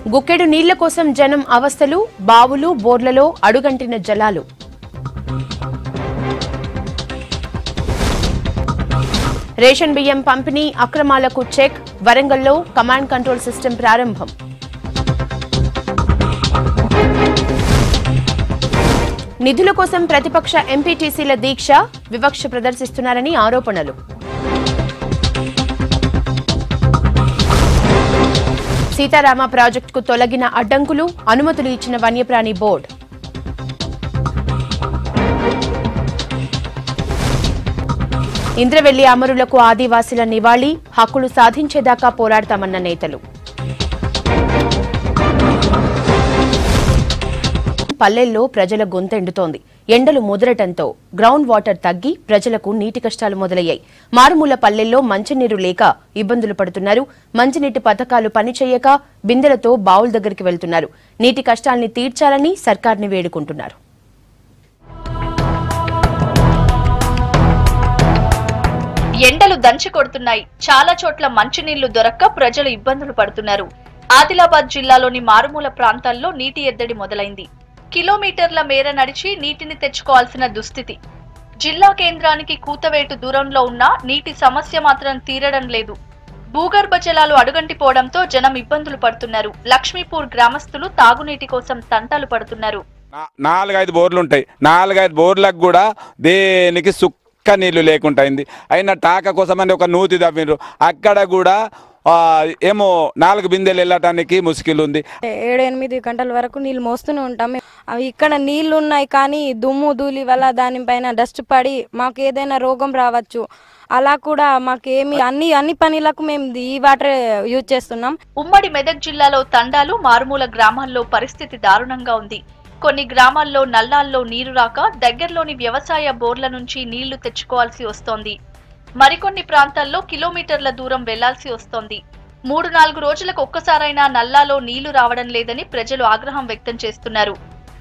గుక్కెడు నీళ్ల కోసం జనం అవస్థలు బావులు బోర్లలో అడుగంటిన జలాలు రేషన్ బియ్యం పంపిణీ అక్రమాలకు చెక్ వరంగల్లో కమాండ్ కంట్రోల్ సిస్టమ్ ప్రారంభం నిధుల కోసం ప్రతిపక్ష ఎంపీటీసీల దీక్ష వివక్ష ప్రదర్శిస్తున్నారని ఆరోపణలు సీతారామ ప్రాజెక్టుకు తొలగిన అడ్డంకులు అనుమతులు ఇచ్చిన వన్యప్రాణి బోర్డు ఇంద్రవెల్లి అమరులకు ఆదివాసీల నివాళి హక్కులు సాధించేదాకా పోరాడతామన్న నేతలు పల్లెల్లో ప్రజల గొంతెండుతోంది ఎండలు ముదరటంతో గ్రౌండ్ వాటర్ తగ్గి ప్రజలకు నీటి కష్టాలు మొదలయ్యాయి మారుమూల పల్లెల్లో మంచినీరు లేక ఇబ్బందులు పడుతున్నారు మంచినీటి పథకాలు పనిచేయక బిందెలతో బావుల దగ్గరికి వెళ్తున్నారు నీటి కష్టాల్ని తీర్చాలని సర్కార్ని వేడుకుంటున్నారు ఎండలు దంచి కొడుతున్నాయి చాలా చోట్ల మంచినీళ్లు దొరక్క ప్రజలు ఇబ్బందులు పడుతున్నారు ఆదిలాబాద్ జిల్లాలోని మారుమూల ప్రాంతాల్లో నీటి ఎద్దడి మొదలైంది కిలోమీటర్ల మేర నడిచి నీటిని తెచ్చుకోవాల్సిన దుస్థితి జిల్లా కేంద్రానికి కూతవేటు దూరంలో ఉన్న నీటి సమస్య మాత్రం తీరడం లేదు భూగర్భ జలాలు అడుగంటిపోవడంతో జనం ఇబ్బందులు పడుతున్నారు లక్ష్మీపూర్ గ్రామస్తులు తాగునీటి కోసం తంటాలు పడుతున్నారు నా- నాలుగైదు బోర్లు ఉంటాయి నాలుగైదు బోర్లకు కూడా దేనికి సుక్క నీళ్లు లేకుండా అయింది అయినా టాక కోసం అని ఒక నూతి తవ్విండ్రు అక్కడ కూడా ఆ, ఏమో నాలుగు బిందెలు వెళ్ళటానికి ముసుకిలు ఉంది ఏడు ఎనిమిది గంటల వరకు నీళ్ళు మోస్తూనే ఉంటాం అవి ఇక్కడ నీళ్లు ఉన్నాయి కానీ దుమ్ము ధూళి వల్ల దానిపైన డస్ట్ పడి మాకు ఏదైనా రోగం రావచ్చు అలా కూడా మాకేమి అన్ని అన్ని పనులకు మేము ఈ వాటర్ యూజ్ చేస్తున్నాం ఉమ్మడి మెదక్ జిల్లాలో తండాలు మారుమూల గ్రామాల్లో పరిస్థితి దారుణంగా ఉంది కొన్ని గ్రామాల్లో నల్లాల్లో నీరు రాక దగ్గరలోని వ్యవసాయ బోర్ల నుంచి నీళ్లు తెచ్చుకోవాల్సి వస్తోంది మరికొన్ని ప్రాంతాల్లో కిలోమీటర్ల దూరం వెళ్లాల్సి వస్తోంది మూడు నాలుగు రోజులకు ఒక్కసారైనా నల్లాలో నీళ్లు రావడం లేదని ప్రజలు ఆగ్రహం వ్యక్తం చేస్తున్నారు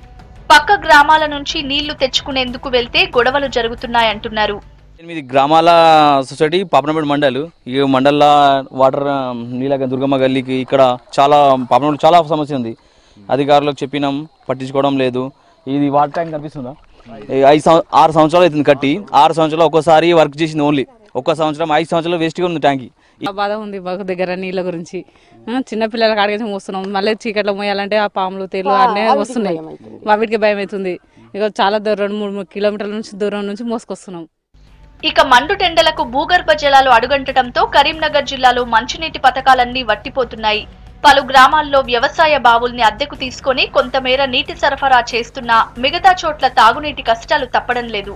పక్క గ్రామాల నుంచి నీళ్లు తెచ్చుకునేందుకు వెళ్తే గొడవలు జరుగుతున్నాయంటున్నారు ఎనిమిది గ్రామాల సొసైటీ పాపనపేట మండల్ ఈ మండల్లో వాటర్ నీళ్ళ దుర్గమ్మ గల్లీకి ఇక్కడ చాలా పాపనపేట చాలా సమస్య ఉంది అధికారులకు చెప్పినాం పట్టించుకోవడం లేదు ఇది వాటర్ ట్యాంక్ కనిపిస్తుందా ఈ ఐదు సంవ ఆరు సంవత్సరాలు అవుతుంది కట్టి ఆరు సంవత్సరాలు ఒక్కసారి వర్క్ చేసింది ఓన్లీ ఒక్క సంవత్సరం ఐదు సంవత్సరాలు వేస్ట్గా ఉంది ట్యాంకి ఆ బాధ ఉంది మాకు దగ్గర నీళ్ళ గురించి ఆ, చిన్న పిల్లలకి అడిగేసి మోస్తున్నాం మళ్ళీ చీకట్లో మోయాలంటే ఆ పాములు తేలు అన్నీ వస్తున్నాయి వాటికి భయం అవుతుంది ఇక చాలా దూరం రెండు మూడు మూడు కిలోమీటర్ల నుంచి దూరం నుంచి మోసుకొస్తున్నాం ఇక మండుటెండలకు భూగర్భ జలాలు అడుగంటడంతో కరీంనగర్ జిల్లాలో మంచినీటి పథకాలన్నీ వట్టిపోతున్నాయి పలు గ్రామాల్లో వ్యవసాయ బావుల్ని అద్దెకు తీసుకొని కొంతమేర నీటి సరఫరా చేస్తున్నా మిగతా చోట్ల తాగునీటి కష్టాలు తప్పడం లేదు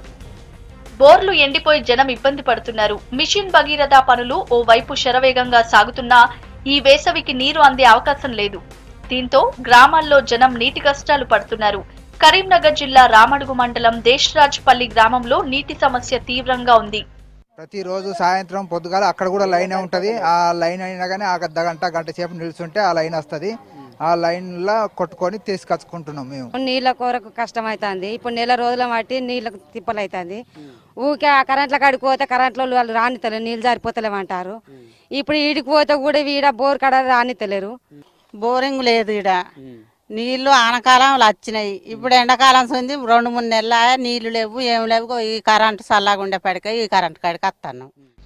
బోర్లు ఎండిపోయి జనం ఇబ్బంది పడుతున్నారు మిషన్ భగీరథ పనులు ఓ వైపు శరవేగంగా సాగుతున్నా ఈ వేసవికి నీరు అందే అవకాశం లేదు దీంతో గ్రామాల్లో జనం నీటి కష్టాలు పడుతున్నారు కరీంనగర్ జిల్లా రామడుగు మండలం దేశ్రాజ్పల్లి గ్రామంలో నీటి సమస్య తీవ్రంగా ఉంది ప్రతిరోజు సాయంత్రం పొద్దుగాల అక్కడ కూడా లైన్ ఉంటుంది ఆ లైన్ అయినా కానీ ఆ అర్ధ గంట గంట సేపు నిల్చుంటే ఆ లైన్ వస్తుంది ఆ లైన్లో కొట్టుకొని తీసుకొచ్చుకుంటున్నాం మేము నీళ్ళ కొరకు కష్టం అవుతుంది ఇప్పుడు నెల రోజుల మట్టి నీళ్ళకు తిప్పలు అవుతుంది ఊకే ఆ కరెంట్ల కాడికి పోతే కరెంట్లో వాళ్ళు రానితలేరు నీళ్ళు జారిపోతలేమంటారు ఇప్పుడు ఈడికి పోతే కూడా ఈడ బోర్ కాడ రానితలేరు బోరింగ్ లేదు ఈడ నీళ్లు ఆనకాలంలో వచ్చినాయి ఇప్పుడు ఎండాకాలం ఉంది రెండు మూడు నెలల నీళ్లు లేవు ఏం లేవు ఈ కరెంటు చల్లగా ఉండేపడికే ఈ కరెంటు కాడికి వస్తాను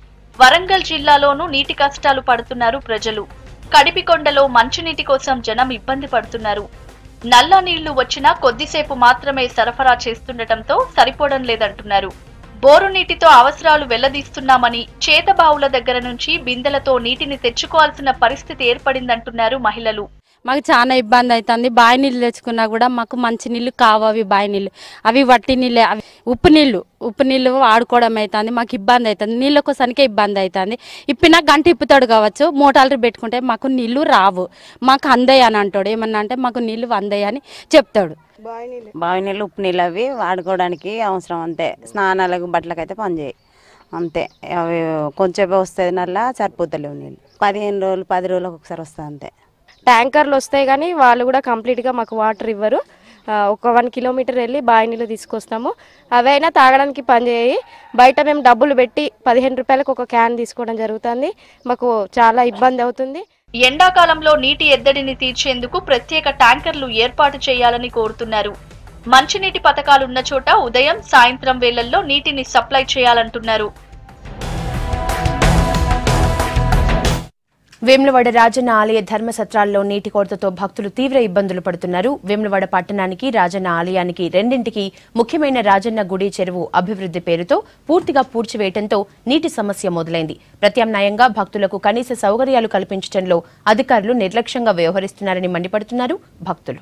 వరంగల్ జిల్లాలోనూ నీటి కష్టాలు పడుతున్నారు ప్రజలు కడిపికొండలో మంచినీటి కోసం జనం ఇబ్బంది పడుతున్నారు నల్ల నీళ్లు వచ్చినా కొద్దిసేపు మాత్రమే సరఫరా చేస్తుండటంతో సరిపోవడం లేదంటున్నారు బోరు నీటితో అవసరాలు వెల్లదీస్తున్నామని చేతబావుల దగ్గర నుంచి బిందెలతో నీటిని తెచ్చుకోవాల్సిన పరిస్థితి ఏర్పడిందంటున్నారు మహిళలు మాకు చాలా ఇబ్బంది అవుతుంది బావి నీళ్ళు తెచ్చుకున్నా కూడా మాకు మంచి నీళ్ళు కావు అవి బావి నీళ్ళు అవి వట్టి నీళ్ళే అవి ఉప్పు నీళ్ళు ఉప్పు నీళ్ళు వాడుకోవడం అవుతుంది మాకు ఇబ్బంది అవుతుంది నీళ్ళ కోసానికే ఇబ్బంది అవుతుంది ఇప్పినా గంట ఇప్పుతాడు కావచ్చు మోటార్లు పెట్టుకుంటే మాకు నీళ్లు రావు మాకు అందయ్య అని అంటాడు ఏమన్నా అంటే మాకు నీళ్లు అందయ్య అని చెప్తాడు బావి నీళ్ళు ఉప్పు నీళ్ళు అవి వాడుకోవడానికి అవసరం అంతే స్నానాలకు బట్టలకు అయితే పనిచేయి అంతే అవి కొంచెం వస్తుంది నల్ల సరిపోతలేవు నీళ్ళు పదిహేను రోజులు పది రోజులకు ఒకసారి వస్తుంది అంతే ట్యాంకర్లు వస్తాయి కానీ వాళ్ళు కూడా కంప్లీట్గా మాకు వాటర్ ఇవ్వరు ఆ, ఒక వన్ కిలోమీటర్ వెళ్ళి బావి నీళ్ళు తీసుకొస్తాము అవైనా తాగడానికి పనిచేయి బయట మేము డబ్బులు పెట్టి పదిహేను రూపాయలకు ఒక క్యాన్ తీసుకోవడం జరుగుతుంది మాకు చాలా ఇబ్బంది అవుతుంది ఎండాకాలంలో నీటి ఎద్దడిని తీర్చేందుకు ప్రత్యేక ట్యాంకర్లు ఏర్పాటు చేయాలని కోరుతున్నారు మంచినీటి పథకాలున్న చోట ఉదయం సాయంత్రం వేళల్లో నీటిని సప్లై చేయాలంటున్నారు వేములవాడ రాజన్న ఆలయ ధర్మసత్రాల్లో నీటి కొరతతో భక్తులు తీవ్ర ఇబ్బందులు పడుతున్నారు వేములవాడ పట్టణానికి రాజన్న ఆలయానికి రెండింటికి ముఖ్యమైన రాజన్న గుడి చెరువు అభివృద్ధి పేరుతో పూర్తిగా పూడ్చివేయడంతో నీటి సమస్య మొదలైంది ప్రత్యామ్నాయంగా భక్తులకు కనీస సౌకర్యాలు కల్పించడంలో అధికారులు నిర్లక్ష్యంగా వ్యవహరిస్తున్నారని మండిపడుతున్నారు భక్తులు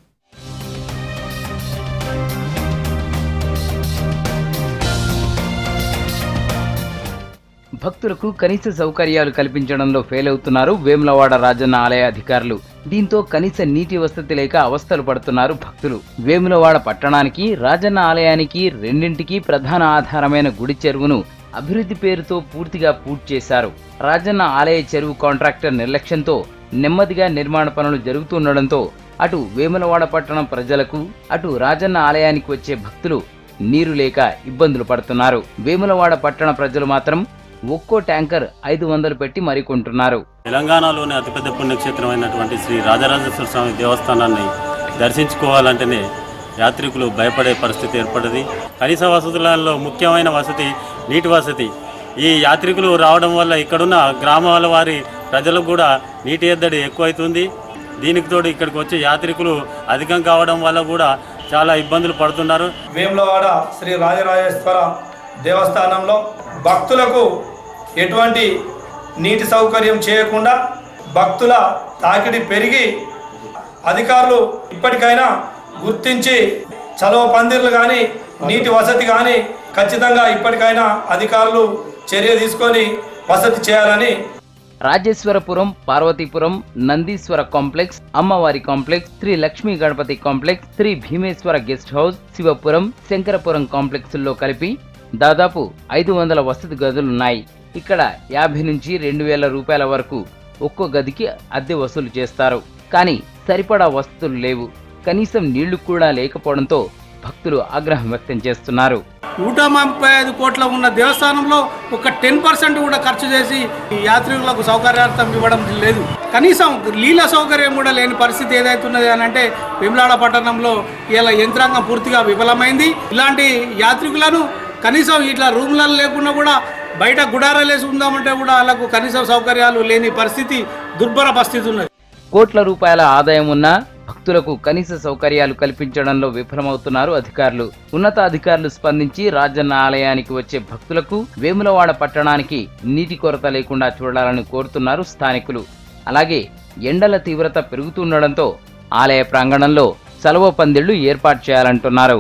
భక్తులకు కనీస సౌకర్యాలు కల్పించడంలో ఫెయిల్ అవుతున్నారు వేములవాడ రాజన్న ఆలయ అధికారులు దీంతో కనీస నీటి వసతి లేక అవస్థలు పడుతున్నారు భక్తులు వేములవాడ పట్టణానికి రాజన్న ఆలయానికి రెండింటికి ప్రధాన ఆధారమైన గుడి చెరువును అభివృద్ధి పేరుతో పూర్తిగా పూర్తి చేశారు రాజన్న ఆలయ చెరువు కాంట్రాక్టర్ నిర్లక్ష్యంతో నెమ్మదిగా నిర్మాణ పనులు జరుగుతుండడంతో అటు వేములవాడ పట్టణం ప్రజలకు అటు రాజన్న ఆలయానికి వచ్చే భక్తులు నీరు లేక ఇబ్బందులు పడుతున్నారు వేములవాడ పట్టణ ప్రజలు మాత్రం ఒక్కో ట్యాంకర్ ఐదు వందలు పెట్టి మరీ కొంటున్నారు తెలంగాణలోని అతిపెద్ద పుణ్యక్షేత్రం అయినటువంటి శ్రీ రాజరాజేశ్వర స్వామి దేవస్థానాన్ని దర్శించుకోవాలంటేనే యాత్రికులు భయపడే పరిస్థితి ఏర్పడింది కనీస వసతులలో ముఖ్యమైన వసతి నీటి వసతి ఈ యాత్రికులు రావడం వల్ల ఇక్కడున్న గ్రామాల వారి ప్రజలకు కూడా నీటి ఎద్దడి ఎక్కువైతుంది దీనికి తోడు ఇక్కడికి వచ్చే యాత్రికులు అధికం కావడం వల్ల కూడా చాలా ఇబ్బందులు పడుతున్నారు వేములవాడ శ్రీ రాజరాజేశ్వర దేవస్థానంలో భక్తులకు ఎటువంటి నీటి సౌకర్యం చేయకుండా భక్తుల తాకిడి పెరిగి అధికారులు ఇప్పటికైనా గుర్తించి చలవ పందిర్లు కానీ నీటి వసతి కానీ ఖచ్చితంగా ఇప్పటికైనా అధికారులు చర్య తీసుకొని వసతి చేయాలని రాజేశ్వరపురం పార్వతీపురం నందీశ్వర కాంప్లెక్స్ అమ్మవారి complex Shri Lakshmi Ganapathi complex Shri Bhimeshwara guest house Shivapuram Shankarapuram కాంప్లెక్స్ల్లో కలిపి దాదాపు ఐదు వందల వసతి గదులున్నాయి ఇక్కడ యాభై నుంచి రెండు వేల రూపాయల వరకు ఒక్కో గదికి అద్దె వసూలు చేస్తారు కానీ సరిపడా వసతులు లేవు కనీసం నీళ్లు కూడా లేకపోవడంతో భక్తులు ఆగ్రహం వ్యక్తం చేస్తున్నారు నూట ముప్పై ఐదు కోట్ల ఉన్న దేవస్థానంలో ఒక టెన్ పర్సెంట్ కూడా ఖర్చు చేసి ఈ యాత్రికులకు సౌకర్యార్థం ఇవ్వడం లేదు కనీసం నీళ్ళ సౌకర్యం కూడా లేని పరిస్థితి ఏదైతున్నది అని అంటే వేములాడ పట్టణంలో ఇలా యంత్రాంగం పూర్తిగా విఫలమైంది ఇలాంటి యాత్రికులను కనీసం ఇట్లా రూమ్లలో లేకుండా కూడా బయట గుడారాలేసి ఉందామంటే కూడా వాళ్ళకు కనీసం సౌకర్యాలు లేని పరిస్థితి దుర్భర పరిస్థితి ఉన్నది కోట్ల రూపాయల ఆదాయం ఉన్నా భక్తులకు కనీస సౌకర్యాలు కల్పించడంలో విఫలమవుతున్నారు అధికారులు ఉన్నతాధికారులు స్పందించి రాజన్న ఆలయానికి వచ్చే భక్తులకు వేములవాడ పట్టణానికి నీటి కొరత లేకుండా చూడాలని కోరుతున్నారు స్థానికులు అలాగే ఎండల తీవ్రత పెరుగుతుండడంతో ఆలయ ప్రాంగణంలో సెలవు పందిళ్లు ఏర్పాటు చేయాలంటున్నారు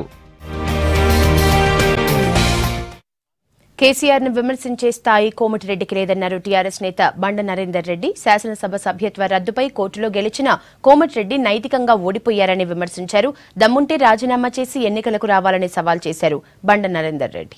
కేసీఆర్ ను విమర్శించే స్థాయి కోమటిరెడ్డికి లేదన్నారు టీఆర్ఎస్ నేత బండ నరేందర్ రెడ్డి శాసనసభ సభ్యత్వ రద్దుపై కోర్టులో గెలిచిన కోమటిరెడ్డి నైతికంగా ఓడిపోయారని విమర్శించారు దమ్ముంటే రాజీనామా చేసి ఎన్నికలకు రావాలని సవాల్ చేశారు బండ నరేందర్ రెడ్డి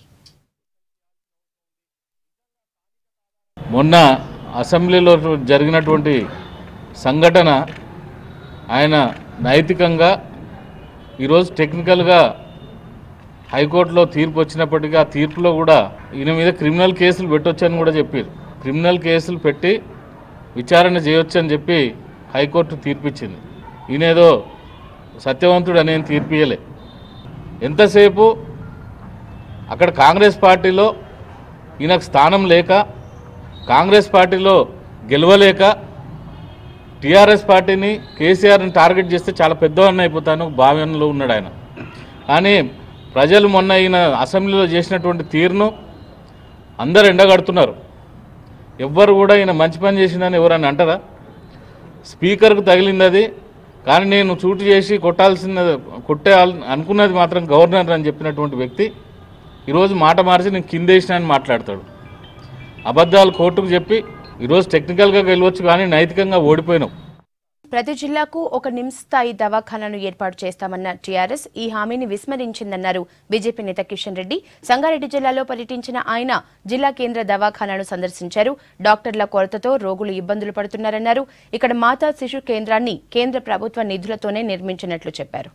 మొన్న అసెంబ్లీలో జరిగినటువంటి సంఘటన ఆయన నైతికంగా ఈరోజు టెక్నికల్గా హైకోర్టులో తీర్పు వచ్చినప్పటికీ ఆ తీర్పులో కూడా ఈయన మీద క్రిమినల్ కేసులు పెట్టొచ్చని కూడా చెప్పారు క్రిమినల్ కేసులు పెట్టి విచారణ చేయొచ్చని చెప్పి హైకోర్టు తీర్పిచ్చింది ఈయనేదో సత్యవంతుడు అనేది తీర్పు ఇయ్యలే ఎంతసేపు అక్కడ కాంగ్రెస్ పార్టీలో ఈయనకు స్థానం లేక కాంగ్రెస్ పార్టీలో గెలవలేక టీఆర్ఎస్ పార్టీని కేసీఆర్ని టార్గెట్ చేస్తే చాలా పెద్దవాడిని అయిపోతాను భావనలో ఉన్నాడు ఆయన కానీ ప్రజలు మొన్న ఈయన అసెంబ్లీలో చేసినటువంటి తీరును అందరు ఎండగడుతున్నారు ఎవ్వరు కూడా ఈయన మంచి పని చేసిందని ఎవరని అంటారా స్పీకర్కు తగిలింది అది కానీ నేను చూటు చేసి కొట్టాల్సినది కొట్టే అనుకున్నది మాత్రం గవర్నర్ అని చెప్పినటువంటి వ్యక్తి ఈరోజు మాట మార్చి నేను కిందేసిన అని మాట్లాడతాడు అబద్ధాలు కోర్టుకు చెప్పి ఈరోజు టెక్నికల్గా గెలవచ్చు కానీ నైతికంగా ఓడిపోయినావు ప్రతి జిల్లాకు ఒక నిమ్స్ స్థాయి దవాఖానాను ఏర్పాటు చేస్తామన్న టీఆర్ఎస్ ఈ హామీని విస్మరించిందన్నారు బీజేపీ నేత కిషన్ రెడ్డి సంగారెడ్డి జిల్లాలో పర్యటించిన ఆయన జిల్లా కేంద్ర దవాఖానాను సందర్శించారు డాక్టర్ల కొరతతో రోగులు ఇబ్బందులు పడుతున్నారన్నారు ఇక్కడ మాతా శిశు కేంద్రాన్ని కేంద్ర ప్రభుత్వ నిధులతోనే నిర్మించినట్లు చెప్పారు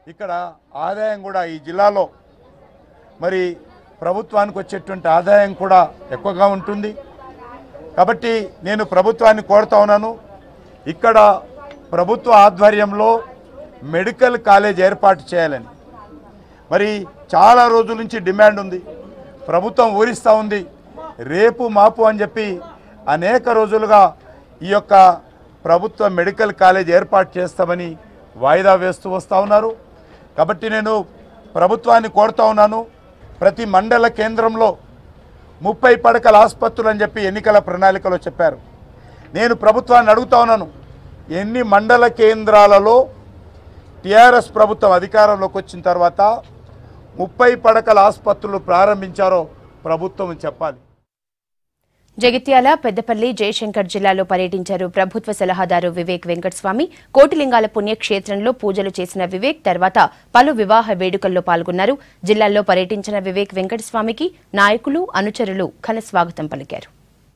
ఇక్కడ ఆదాయం కూడా ఈ జిల్లాలో మరి ప్రభుత్వానికి వచ్చేటువంటి ఆదాయం కూడా ఎక్కువగా ఉంటుంది కాబట్టి నేను ప్రభుత్వాన్ని కోరుతా ఉన్నాను ఇక్కడ ప్రభుత్వ ఆధ్వర్యంలో మెడికల్ కాలేజ్ ఏర్పాటు చేయాలని మరి చాలా రోజుల నుంచి డిమాండ్ ఉంది ప్రభుత్వం ఊరిస్తూ ఉంది రేపు మాపు అని చెప్పి అనేక రోజులుగా ఈ యొక్క ప్రభుత్వ మెడికల్ కాలేజ్ ఏర్పాటు చేస్తామని వాయిదా వేస్తూ వస్తూ ఉన్నారు కాబట్టి నేను ప్రభుత్వాన్ని కోరుతా ఉన్నాను ప్రతి మండల కేంద్రంలో ముప్పై పడకల ఆసుపత్రులు అని చెప్పి ఎన్నికల ప్రణాళికలో చెప్పారు నేను ప్రభుత్వాన్ని అడుగుతా ఉన్నాను ఎన్ని మండల కేంద్రాలలో టీఆర్ఎస్ ప్రభుత్వం అధికారంలోకి వచ్చిన తర్వాత ముప్పై పడకల ఆసుపత్రులు ప్రారంభించారో ప్రభుత్వం చెప్పాలి జగిత్యాల పెద్దపల్లి జయశంకర్ జిల్లాలో పర్యటించారు ప్రభుత్వ సలహాదారు వివేక్ వెంకటస్వామి కోటిలింగాల పుణ్యక్షేత్రంలో పూజలు చేసిన వివేక్ తర్వాత పలు వివాహ వేడుకల్లో పాల్గొన్నారు జిల్లాల్లో పర్యటించిన వివేక్ వెంకటస్వామికి నాయకులు అనుచరులు ఘన స్వాగతం పలికారు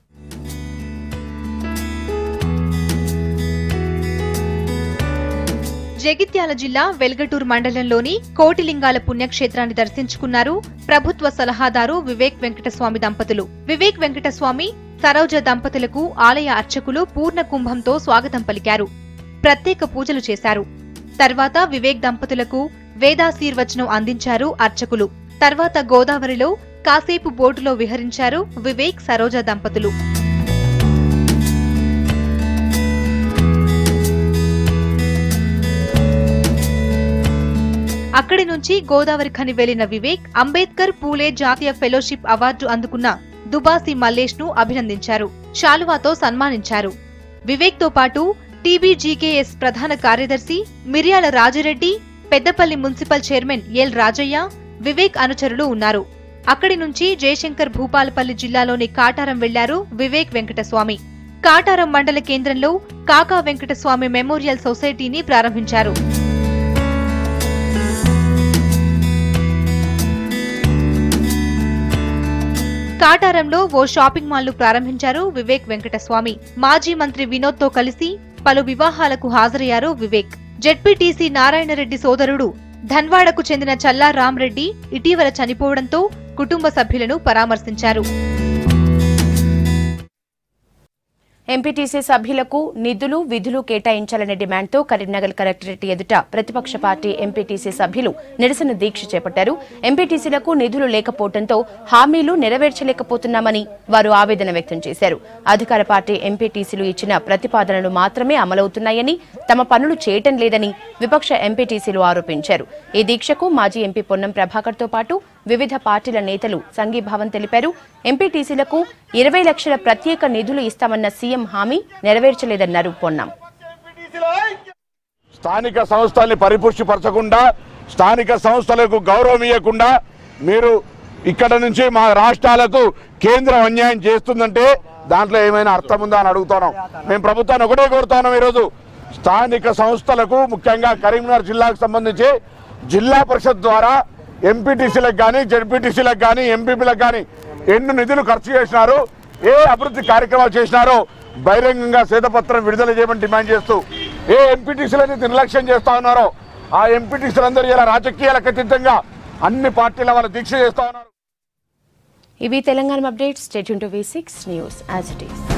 జగిత్యాల జిల్లా వెల్గటూర్ మండలంలోని కోటిలింగాల పుణ్యక్షేత్రాన్ని దర్శించుకున్నారు ప్రభుత్వ సలహాదారు వివేక్ వెంకటస్వామి దంపతులు వివేక్ వెంకటస్వామి సరోజ దంపతులకు ఆలయ అర్చకులు పూర్ణ కుంభంతో స్వాగతం పలికారు ప్రత్యేక పూజలు చేశారు తర్వాత వివేక్ దంపతులకు వేదాశీర్వచనం అందించారు అర్చకులు తర్వాత గోదావరిలో కాసేపు బోటులో విహరించారు వివేక్ సరోజ దంపతులు అక్కడి నుంచి గోదావరి ఖని వెళ్లిన వివేక్ అంబేద్కర్ పూలే జాతీయ ఫెలోషిప్ అవార్డు అందుకున్న దుబాసి మల్లేష్ ను అభినందించారు శాలువాతో సన్మానించారు వివేక్ తో పాటు టీబీజీకేఎస్ ప్రధాన కార్యదర్శి Miryala Rajireddy Peddapalli municipal chairman L Rajaiah Vivek అనుచరులు ఉన్నారు అక్కడి నుంచి జయశంకర్ భూపాలపల్లి జిల్లాలోని కాటారం వెళ్లారు వివేక్ వెంకటస్వామి కాటారం మండల కేంద్రంలో కాకా వెంకటస్వామి మెమోరియల్ సొసైటీని ప్రారంభించారు కాటారంలో ఓ షాపింగ్ మాల్ ను ప్రారంభించారు వివేక్ వెంకటస్వామి మాజీ మంత్రి వినోద్ తో కలిసి పలు వివాహాలకు హాజరయ్యారు వివేక్ జెడ్పీటీసీ నారాయణరెడ్డి సోదరుడు ధన్వాడకు చెందిన చల్లా రామ్రెడ్డి ఇటీవల చనిపోవడంతో కుటుంబ సభ్యులను పరామర్శించారు ఎంపీటీసీ సభ్యులకు నిధులు విధులు కేటాయించాలనే డిమాండ్తో కరీంనగర్ కలెక్టరేట్ ఎదుట ప్రతిపక్ష పార్టీ ఎంపీటీసీ సభ్యులు నిరసన దీక్ష చేపట్టారు ఎంపీటీసీలకు నిధులు లేకపోవడంతో హామీలు నెరవేర్చలేకపోతున్నామని వారు ఆవేదన వ్యక్తం చేశారు అధికార పార్టీ ఎంపీటీసీలు ఇచ్చిన ప్రతిపాదనలు మాత్రమే అమలవుతున్నాయని తమ పనులు చేయటం లేదని విపక్ష ఎంపీటీసీలు ఆరోపించారు ఈ దీక్షకు మాజీ ఎంపీ పొన్నం ప్రభాకర్ తో పాటు వివిధ పార్టీల నేతలు సంఘీభావం తెలిపారు ఎంపీటీసీలకు ఇరవై లక్షల ప్రత్యేక నిధులు ఇస్తామన్న సీఎం హామీ నెరవేర్చలేదన్నారు పొన్నం స్థానిక సంస్థల్ని పరిపుష్టిపరచకుండా స్థానిక సంస్థలకు గౌరవం ఇవ్వకుండా మీరు ఇక్కడ నుంచి మా రాష్ట్రాలకు కేంద్రం అన్యాయం చేస్తుందంటే దాంట్లో ఏమైనా అర్థం ఉందా అని అడుగుతున్నాం మేము ప్రభుత్వాన్ని ఒకటే కోరుతున్నాం ఈరోజు స్థానిక సంస్థలకు ముఖ్యంగా కరీంనగర్ జిల్లాకు సంబంధించి జిల్లా పరిషత్ ద్వారా ఎంపీటీసీలకు కానీ జడ్పీటీసీలకు కానీ ఎంపీపీలకు కానీ ఎన్ని నిధులు ఖర్చు చేసినారు ఏ అభివృద్ధి కార్యక్రమాలు చేసినారో బహిరంగంగా శ్వేతపత్రం విడుదల చేయమని డిమాండ్ చేస్తూ ఏ ఎంపీటీసీలని నిర్లక్ష్యం చేస్తా ఉన్నారో ఆ ఎంపీటీసీలందరూ ఇలా రాజకీయాలకు అతీతంగా అన్ని పార్టీల వాళ్ళ దీక్ష చేస్తా ఉన్నారు ఇవి Telangana updates state to V six news as it is